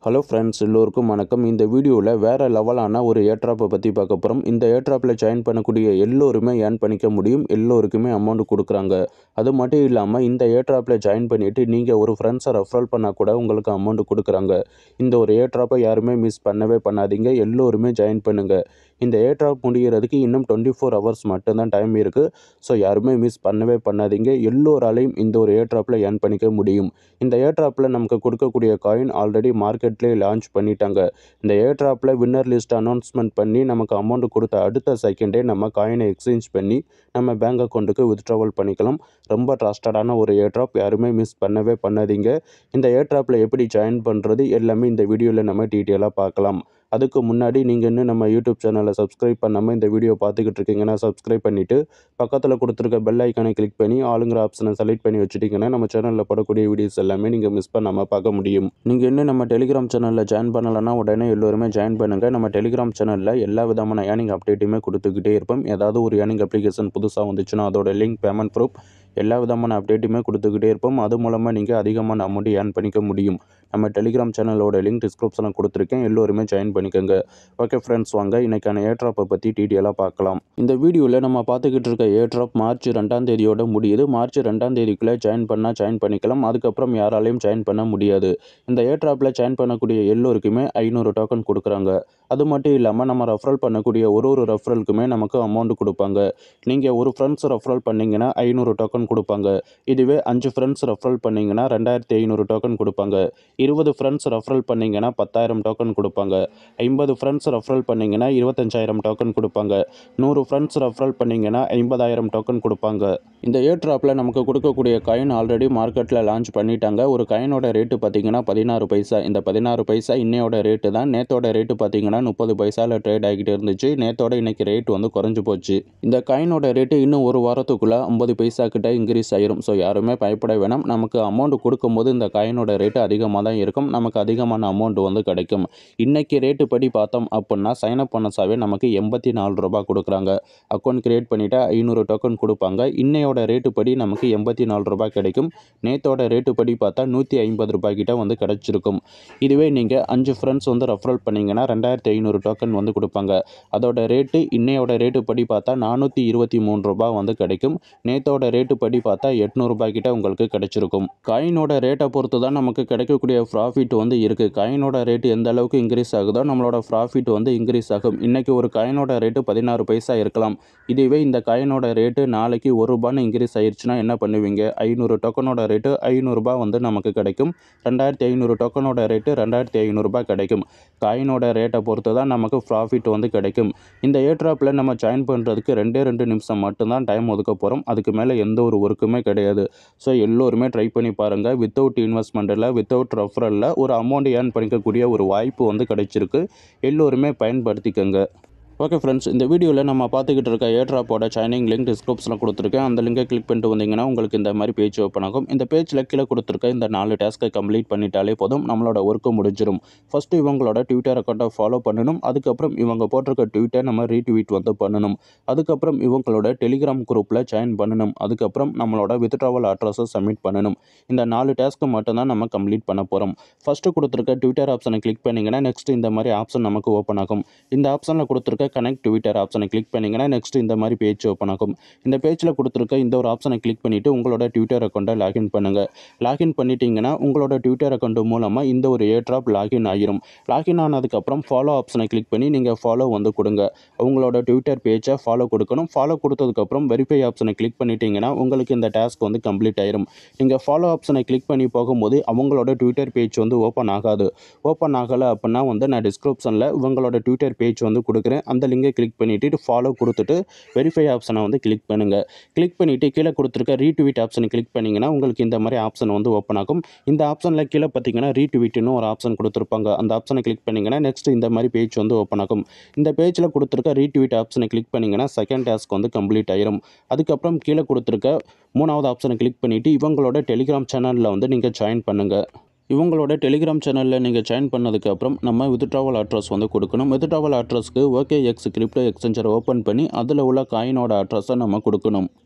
hello friends எல்லோருக்கும் வணக்கம் இந்த வீடியோவில் வேறு லெவலான ஒரு ஏட்ராப்பை பற்றி பார்க்க போகிறோம் இந்த ஏட்ராப்பில் ஜாயின் பண்ணக்கூடிய எல்லோருமே ஏர்ன் பண்ணிக்க முடியும் எல்லோருக்குமே அமௌண்ட் கொடுக்குறாங்க அது மட்டும் இல்லாமல் இந்த ஏட்ராப்பில் ஜாயின் பண்ணிவிட்டு நீங்கள் ஒரு ஃப்ரெண்ட்ஸை ரெஃபரல் பண்ணால் கூட உங்களுக்கு அமௌண்ட் கொடுக்குறாங்க இந்த ஒரு ஏட்ராப்பை யாருமே மிஸ் பண்ணவே பண்ணாதீங்க எல்லோருமே ஜாயின் பண்ணுங்கள் இந்த ஏட்ராப் முடிகிறதுக்கு இன்னும் டுவெண்ட்டி ஃபோர் ஹவர்ஸ் மட்டும்தான் டைம் இருக்குது ஸோ யாருமே மிஸ் பண்ணவே பண்ணாதீங்க எல்லோராலையும் இந்த ஒரு ஏட்ராப்பில் ஏர்ன் பண்ணிக்க முடியும் இந்த ஏட்ராப்பில் நமக்கு கொடுக்கக்கூடிய காயின் ஆல்ரெடி மார்க்கெட்லேயே லான்ச் பண்ணிட்டாங்க இந்த ஏட்ராப்பில் வின்னர் லிஸ்ட் அனௌன்ஸ்மெண்ட் பண்ணி நமக்கு அமௌண்ட் கொடுத்த அடுத்த செகண்டே நம்ம காயினை எக்ஸ்சேஞ்ச் பண்ணி நம்ம பேங்க் அக்கௌண்ட்டுக்கு வித்ட்ராவல் பண்ணிக்கலாம் ரொம்ப ட்ரஸ்டடான ஒரு ஏட்ராப் யாருமே மிஸ் பண்ணவே பண்ணாதீங்க இந்த ஏட்ராப்பில் எப்படி ஜாயின் பண்ணுறது எல்லாமே இந்த வீடியோவில் நம்ம டீட்டெயிலாக பார்க்கலாம் அதுக்கு முன்னாடி நீங்கள் இன்னும் நம்ம யூடியூப் சேனலை சப்ஸ்கிரைப் பண்ணாமல் இந்த வீடியோ பார்த்துக்கிட்டு இருக்கீங்கன்னா சப்ஸ்கிரைப் பண்ணிவிட்டு பக்கத்தில் கொடுத்துருக்க பெல் ஐக்கானை கிளிக் பண்ணி ஆளுங்கிற ஆப்ஷனை செலக்ட் பண்ணி வச்சுட்டிங்கன்னா நம்ம சேனலில் போடக்கூடிய வீடியோஸ் எல்லாமே நீங்கள் மிஸ் பண்ணாமல் பார்க்க முடியும் நீங்கள் இன்னும் நம்ம டெலிகிராம் சேனலில் ஜாயின் பண்ணலைன்னா உடனே எல்லோருமே ஜாயின் பண்ணுங்கள் நம்ம டெலிகிராம் சேனலில் எல்லா விதமான ஏர்னிங் அப்டேட்டுமே கொடுத்துக்கிட்டே இருப்போம் ஏதாவது ஒரு ஏர்னிங் அப்ளிகேஷன் புதுசாக வந்துச்சுன்னா அதோட லிங்க் பேமெண்ட் ப்ரூஃப் எல்லா விதமான அப்டேட்டுமே கொடுத்துக்கிட்டே இருப்போம் அது மூலமாக நீங்கள் அதிகமான அமௌண்ட் ஏர்ன் பண்ணிக்க முடியும் நம்ம டெலிகிராம் சேனலோட லிங்க் டிஸ்கிரிப்ஷனில் கொடுத்துருக்கேன் எல்லோருமே ஜாயின் பண்ணிக்கோங்க ஓகே ஃப்ரெண்ட்ஸ் வாங்க இன்றைக்கான ஏட்ராப்பை பற்றி டீட்டெயிலாக பார்க்கலாம் இந்த வீடியோவில் நம்ம பார்த்துக்கிட்டு இருக்க ஏட்ராப் மார்ச் ரெண்டாம் தேதியோட முடியுது மார்ச் ரெண்டாம் தேதிக்குள்ளே ஜாயின் பண்ணால் ஜாயின் பண்ணிக்கலாம் அதுக்கப்புறம் யாராலையும் ஜாயின் பண்ண முடியாது இந்த ஏட்ராப்பில் ஜாயின் பண்ணக்கூடிய எல்லோருக்குமே ஐநூறு டோக்கன் கொடுக்குறாங்க அது மட்டும் இல்லாமல் நம்ம ரெஃபரல் பண்ணக்கூடிய ஒரு ஒரு ரெஃபரலுக்குமே நமக்கு அமௌண்ட் கொடுப்பாங்க நீங்கள் ஒரு ஃப்ரெண்ட்ஸ் ரெஃபரல் பண்ணிங்கன்னா ஐநூறு டோக்கன் கொடுப்பாங்க இதுவே அஞ்சு ஃப்ரெண்ட்ஸ் ரெஃபரல் பண்ணிங்கன்னா ரெண்டாயிரத்தி ஐநூறு டோக்கன் கொடுப்பாங்க இருபது ஃப்ரெண்ட்ஸ் ரெஃபரல் பண்ணிங்கன்னா பத்தாயிரம் டோக்கன் கொடுப்பாங்க ஐம்பது ஃப்ரெண்ட்ஸ் ரெஃபரல் பண்ணிங்கன்னா இருபத்தஞ்சாயிரம் டோக்கன் கொடுப்பாங்க நூறு ஃப்ரெண்ட்ஸ் ரெஃபரல் பண்ணிங்கன்னா ஐம்பதாயிரம் டோக்கன் கொடுப்பாங்க இந்த ஏட்ராப்பில் நமக்கு கொடுக்கக்கூடிய காயின் ஆல்ரெடி மார்க்கெட்டில் லான்ச் பண்ணிட்டாங்க ஒரு காயினோட ரேட்டு பார்த்தீங்கன்னா பதினாறு பைசா இந்த பதினாறு பைசா இன்னையோட ரேட்டு தான் நேத்தோட ரேட்டு பார்த்தீங்கன்னா முப்பது பைசாவில் ட்ரேட் ஆகிட்டு இருந்துச்சு நேத்தோட இன்னைக்கு ரேட் வந்து குறைஞ்சு போச்சு இந்த காயினோட ரேட்டு இன்னும் ஒரு வாரத்துக்குள்ளே ஐம்பது பைசா கிட்ட இன்க்ரீஸ் ஆயிரும் ஸோ யாருமே பயப்பட வேணாம் நமக்கு அமௌண்ட் கொடுக்கும்போது இந்த காயினோட ரேட்டு அதிகமாக தான் இருக்கும் நமக்கு அதிகமான அமௌண்ட் வந்து கிடைக்கும் இன்னைக்கு ரேட்டு படி பார்த்தோம் அப்படின்னா சைன் அப் பண்ணசாவே நமக்கு எண்பத்தி நாலு ரூபாய் கொடுக்குறாங்க அக்கௌண்ட் கிரியேட் பண்ணிவிட்டு ஐநூறு டோக்கன் கொடுப்பாங்க இன்னையோட ரேட்டு படி நமக்கு எண்பத்தி நாலு ரூபாய் கிடைக்கும் நேத்தோட ரேட்டு படி பார்த்தா நூற்றி ஐம்பது ரூபாய் கிட்ட வந்து கிடச்சிருக்கும் இதுவே நீங்கள் அஞ்சு ஃப்ரெண்ட்ஸ் வந்து ரெஃபரல் பண்ணிங்கன்னா ரெண்டாயிரத்தி ஐநூறு டோக்கன் வந்து கொடுப்பாங்க அதோட ரேட்டு இன்னையோட ரேட்டு படி பார்த்தா நானூற்றி இருபத்தி மூணு ரூபாய் வந்து கிடைக்கும் நேத்தோட ரேட்டு படி பார்த்தா எட்நூறுபா கிட்ட உங்களுக்கு கிடைச்சிருக்கும் காயினோட ரேட்டை பொறுத்து தான் நமக்கு கிடைக்கக்கூடிய ப்ராஃபிட் வந்து இருக்குது காயினோட ரேட்டு எந்த அளவுக்கு இன்க்ரீஸ் ஆகுதோ நம்மளோட ப்ராஃபிட் வந்து இன்க்ரீஸ் ஆகும் இன்றைக்கி ஒரு காயினோட ரேட்டு பதினாறு பைசா இருக்கலாம் இதுவே இந்த காயினோட ரேட்டு நாளைக்கு ஒரு ரூபான்னு இன்க்ரீஸ் ஆயிடுச்சுன்னா என்ன பண்ணுவீங்க ஐநூறு டோக்கனோட ரேட்டு ஐநூறுரூபா வந்து நமக்கு கிடைக்கும் ரெண்டாயிரத்தி ஐநூறு டோக்கனோட ரேட்டு ரெண்டாயிரத்தி ஐநூறுரூபா கிடைக்கும் காயினோட ரேட்டை பொறுத்து தான் நமக்கு ப்ராஃபிட் வந்து கிடைக்கும் இந்த ஏட்ராப்பில் நம்ம ஜாயின் பண்ணுறதுக்கு ரெண்டே ரெண்டு நிமிஷம் மட்டும்தான் டைம் ஒதுக்க போகிறோம் அதுக்கு மேலே எந்த ஒரு ஒர்க்குமே கிடையாது ஸோ எல்லோருமே ட்ரை பண்ணி பாருங்கள் வித்தவுட் இன்வெஸ்ட்மெண்ட்டில் வித்தவுட் ரெஃபரலில் ஒரு அமௌண்ட் ஏர்ன் பண்ணிக்கக்கூடிய ஒரு வாய்ப்பு வந்து கிடைச்சிருக்கு எல்லோருமே பயன்படுத்திக்கங்க ஓகே ஃப்ரெண்ட்ஸ் இந்த வீடியோவில் நம்ம பார்த்துக்கிட்டு இருக்க ஏட்ராப்போட சைனிங் லிங்க் டிஸ்கிரிப்ஷனில் கொடுத்துருக்கேன் அந்த லிங்கை கிளிக் பண்ணிட்டு வந்தீங்கன்னா உங்களுக்கு இந்த மாதிரி பேஜ் ஓப்பன் ஆகும் இந்த பேஜில் கீழே கொடுத்துருக்க இந்த நாலு டாஸ்க்கை கம்ப்ளீட் பண்ணிட்டாலே போதும் நம்மளோட ஒர்க்கு முடிஞ்சிடும் ஃபஸ்ட்டு இவங்களோட ட்விட்டர் அக்கௌண்ட்டை ஃபாலோ பண்ணணும் அதுக்கப்புறம் இவங்க போட்டிருக்க ட்வீட்டை நம்ம ரீட்வீட் வந்து பண்ணணும் அதுக்கப்புறம் இவங்களோட டெலிகிராம் குரூப்பில் ஜாயின் பண்ணணும் அதுக்கப்புறம் நம்மளோட வித்ட்ராவல் அட்ரஸை சப்மிட் பண்ணணும் இந்த நாலு டாஸ்க்கு மட்டும்தான் நம்ம கம்ப்ளீட் பண்ண போகிறோம் ஃபஸ்ட்டு கொடுத்துருக்க ட்விட்டர் ஆப்ஷனை கிளிக் பண்ணிங்கன்னா நெக்ஸ்ட் இந்த மாதிரி ஆப்ஷன் நமக்கு ஓப்பன் ஆகும் இந்த ஆப்ஷனில் கொடுத்துருக்க கனெக்ட் ட்விட்டர் ஆப்ஷனை கிளிக் பண்ணிங்கன்னா நெக்ஸ்ட் இந்த மாதிரி பேஜ் ஓப்பன் ஆகும் இந்த பேஜில் கொடுத்துருக்க இந்த ஒரு ஆப்ஷனை கிளிக் பண்ணிவிட்டு உங்களோட ட்விட்டர் அக்கௌண்ட்டை லாகின் பண்ணுங்கள் லாகின் பண்ணிட்டீங்கன்னா உங்களோட ட்விட்டர் அக்கௌண்ட் மூலமாக இந்த ஒரு ஏட்ராப் லாகின் ஆகிரும் லாகின் ஆனதுக்கப்புறம் ஃபாலோ ஆப்ஷனை கிளிக் பண்ணி நீங்கள் ஃபாலோ வந்து கொடுங்க உங்களோட ட்விட்டர் பேஜை ஃபாலோ கொடுக்கணும் ஃபாலோ கொடுத்ததுக்கப்புறம் வெரிஃபை ஆப்ஷனை கிளிக் பண்ணிட்டீங்கன்னா உங்களுக்கு இந்த டாஸ்க் வந்து கம்ப்ளீட் ஆயிரும் நீங்கள் ஃபாலோ ஆப்ஷனை கிளிக் பண்ணி போகும்போது அவங்களோட ட்விட்டர் பேஜ் வந்து ஓப்பன் ஆகாது ஓப்பன் ஆகலை அப்படின்னா வந்து நான் டிஸ்கிரிப்ஷனில் உங்களோட ட்விட்டர் பேஜ் வந்து கொடுக்குறேன் அந்த லிங்கை கிளிக் பண்ணிவிட்டு ஃபாலோ கொடுத்துட்டு வெரிஃபை ஆப்ஷனை வந்து கிளிக் பண்ணுங்கள் கிளிக் பண்ணிவிட்டு கீழே கொடுத்துருக்க ரீட்வீட் ஆப்ஷனை கிளிக் பண்ணிங்கன்னா உங்களுக்கு இந்த மாதிரி ஆப்ஷன் வந்து ஓப்பன் ஆகும் இந்த ஆப்ஷனில் கீழே பார்த்தீங்கன்னா ரீட்வீட்னு ஒரு ஆப்ஷன் கொடுத்துருப்பாங்க அந்த ஆப்ஷனை கிளிக் பண்ணிங்கன்னா நெக்ஸ்ட் இந்த மாதிரி பேஜ் வந்து ஓப்பன் ஆகும் இந்த பேஜில் கொடுத்துருக்க ரீட்வீட் ஆப்ஷனை கிளிக் பண்ணிங்கன்னா செகண்ட் டாஸ்க் வந்து கம்ப்ளீட் ஆயிரும் அதுக்கப்புறம் கீழே கொடுத்துருக்க மூணாவது ஆப்ஷனை கிளிக் பண்ணிவிட்டு இவங்களோட டெலிகிராம் சேனலில் வந்து நீங்கள் ஜாயின் பண்ணுங்கள் இவங்களோட டெலிகிராம் சேனலில் நீங்கள் ஜாயின் பண்ணதுக்கப்புறம் நம்ம வித்ட்ராவல் அட்ரஸ் வந்து கொடுக்கணும் வித்ட்ராவல் அட்ரஸ்க்கு okay X crypto exchanger open பண்ணி அதில் உள்ள காயினோட அட்ரஸை நம்ம கொடுக்கணும்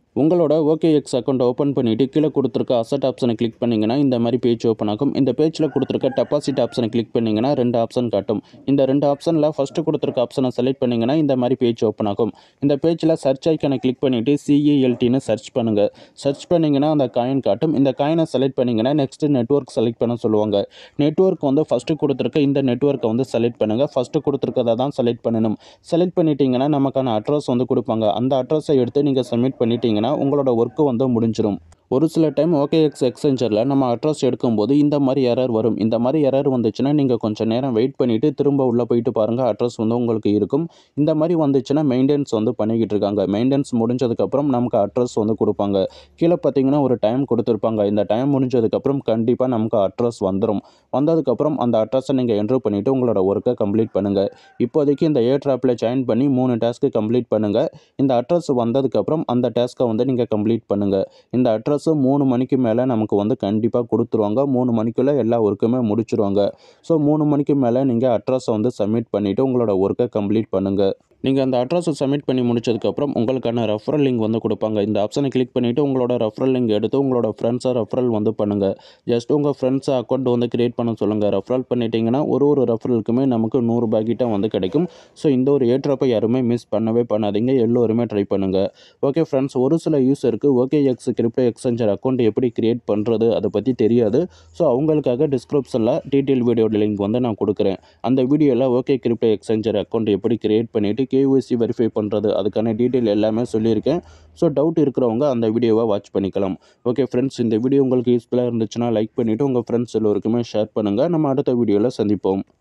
உங்களோட OKX அக்கௌண்ட் ஓப்பன் பண்ணிவிட்டு கீழே கொடுத்துருக்க அசட் ஆப்ஷனை கிளிக் பண்ணிங்கன்னா இந்த மாதிரி பேஜ் ஓப்பன் ஆகும் இந்த பேஜில் கொடுத்துருக்க டெபாசிட் ஆப்ஷனை கிளிக் பண்ணிங்கன்னா ரெண்டு ஆப்ஷன் காட்டும் இந்த ரெண்டு ஆப்ஷனில் ஃபஸ்ட்டு கொடுத்துருக்க ஆப்ஷனை செலக்ட் பண்ணிங்கன்னா இந்த மாதிரி பேஜ் ஓப்பன் ஆகும் இந்த பேஜில் சர்ச் ஐக்கனை கிளிக் பண்ணிவிட்டு சிஇஎல்டின்னு சர்ச் பண்ணுங்கள் சர்ச் பண்ணிங்கன்னா அந்த காயின் காட்டும் இந்த காயினை செலக்ட் பண்ணிங்கன்னா நெக்ஸ்ட்டு நெட்ஒர்க் செலக்ட் பண்ண சொல்லுவாங்க நெட்ஒர்க் வந்து ஃபஸ்ட்டு கொடுத்துருக்க இந்த நெட்ஒர்க்கை வந்து செலக்ட் பண்ணுங்கள் ஃபஸ்ட்டு கொடுத்துருக்கதை தான் செலக்ட் பண்ணணும் செலக்ட் பண்ணிட்டீங்கன்னா நமக்கான அட்ரஸ் வந்து கொடுப்பாங்க அந்த அட்ரஸை எடுத்து நீங்கள் சப்மிட் பண்ணிட்டீங்கன்னா உங்களோட ஒர்க்கு வந்து முடிஞ்சிடும் ஒரு சில டைம் ஓகேஎக்ஸ் எக்ஸ்சேஞ்சரில் நம்ம அட்ரஸ் எடுக்கும்போது இந்த மாதிரி எரர் வரும் இந்த மாதிரி எரர் வந்துச்சுன்னா நீங்கள் கொஞ்சம் நேரம் வெயிட் பண்ணிவிட்டு திரும்ப உள்ளே போயிட்டு பாருங்கள் அட்ரஸ் வந்து உங்களுக்கு இருக்கும் இந்த மாதிரி வந்துச்சுன்னா மெயின்டெனன்ஸ் வந்து பண்ணிக்கிட்டு இருக்காங்க மெயின்டெனன்ஸ் முடிஞ்சதுக்கப்புறம் நமக்கு அட்ரஸ் வந்து கொடுப்பாங்க கீழே பார்த்தீங்கன்னா ஒரு டைம் கொடுத்துருப்பாங்க இந்த டைம் முடிஞ்சதுக்கப்புறம் கண்டிப்பாக நமக்கு அட்ரஸ் வந்துடும் வந்ததுக்கப்புறம் அந்த அட்ரஸை நீங்கள் என்ட்ரு பண்ணிவிட்டு உங்களோட ஒர்க்கை கம்ப்ளீட் பண்ணுங்கள் இப்போதைக்கு இந்த ஏர் ட்ராப்பில் ஜாயின் பண்ணி மூணு டாஸ்க்கு கம்ப்ளீட் பண்ணுங்கள் இந்த அட்ரஸ் வந்ததுக்கப்புறம் அந்த டாஸ்க்கை வந்து நீங்கள் கம்ப்ளீட் பண்ணுங்கள் இந்த அட்ரஸ் மூணு மணிக்கு மேலே நமக்கு வந்து கண்டிப்பாக கொடுத்துருவாங்க மூணு மணிக்குள்ளே எல்லா ஒர்க்குமே முடிச்சிருவாங்க ஸோ மூணு மணிக்கு மேலே நீங்கள் அட்ரஸை வந்து சப்மிட் பண்ணிவிட்டு உங்களோட ஒர்க்கை கம்ப்ளீட் பண்ணுங்கள் நீங்கள் அந்த அட்ரஸை சப்மிட் பண்ணி முடிச்சதுக்கப்புறம் உங்களுக்கான ரெஃபரல் லிங்க் வந்து கொடுப்பாங்க இந்த ஆப்ஷனை கிளிக் பண்ணிவிட்டு உங்களோட ரெஃபரல் லிங்க் எடுத்து உங்களோட ஃப்ரெண்ட்ஸை ரெஃபரல் வந்து பண்ணுங்கள் ஜஸ்ட் உங்கள் ஃப்ரெண்ட்ஸை அக்கௌண்ட் வந்து க்ரியேட் பண்ண சொல்லுங்கள் ரெஃபரல் பண்ணிட்டீங்கன்னா ஒரு ஒரு ரெஃபரலுக்குமே நமக்கு நூறுரூபா கிட்ட வந்து கிடைக்கும் ஸோ இந்த ஒரு ஏற்றப்பை யாருமே மிஸ் பண்ணவே பண்ணாதீங்க எல்லோருமே ட்ரை பண்ணுங்கள் ஓகே ஃப்ரெண்ட்ஸ் ஒரு சில யூஸருக்கு okay X crypto exchanger account எப்படி க்ரியேட் பண்ணுறது அதை பற்றி தெரியாது ஸோ அவங்களுக்காக டிஸ்கிரிப்ஷனில் டீட்டெயில் வீடியோட லிங்க் வந்து நான் கொடுக்குறேன் அந்த வீடியோவில் ஓகே கிரிப்டோ எக்ஸ்சேஞ்சர் அக்கௌண்ட் எப்படி க்ரியேட் பண்ணிவிட்டு கேஒய்சி வெரிஃபை பண்ணுறது அதுக்கான டீட்டெயில் எல்லாமே சொல்லியிருக்கேன் ஸோ டவுட் இருக்கிறவங்க அந்த வீடியோவை வாட்ச் பண்ணிக்கலாம் ஓகே ஃப்ரெண்ட்ஸ் இந்த வீடியோ உங்களுக்கு யூஸ்ஃபுல்லாக இருந்துச்சுன்னா லைக் பண்ணிவிட்டு உங்கள் ஃப்ரெண்ட்ஸ் எல்லோருக்குமே ஷேர் பண்ணுங்கள் நம்ம அடுத்த வீடியோவில் சந்திப்போம்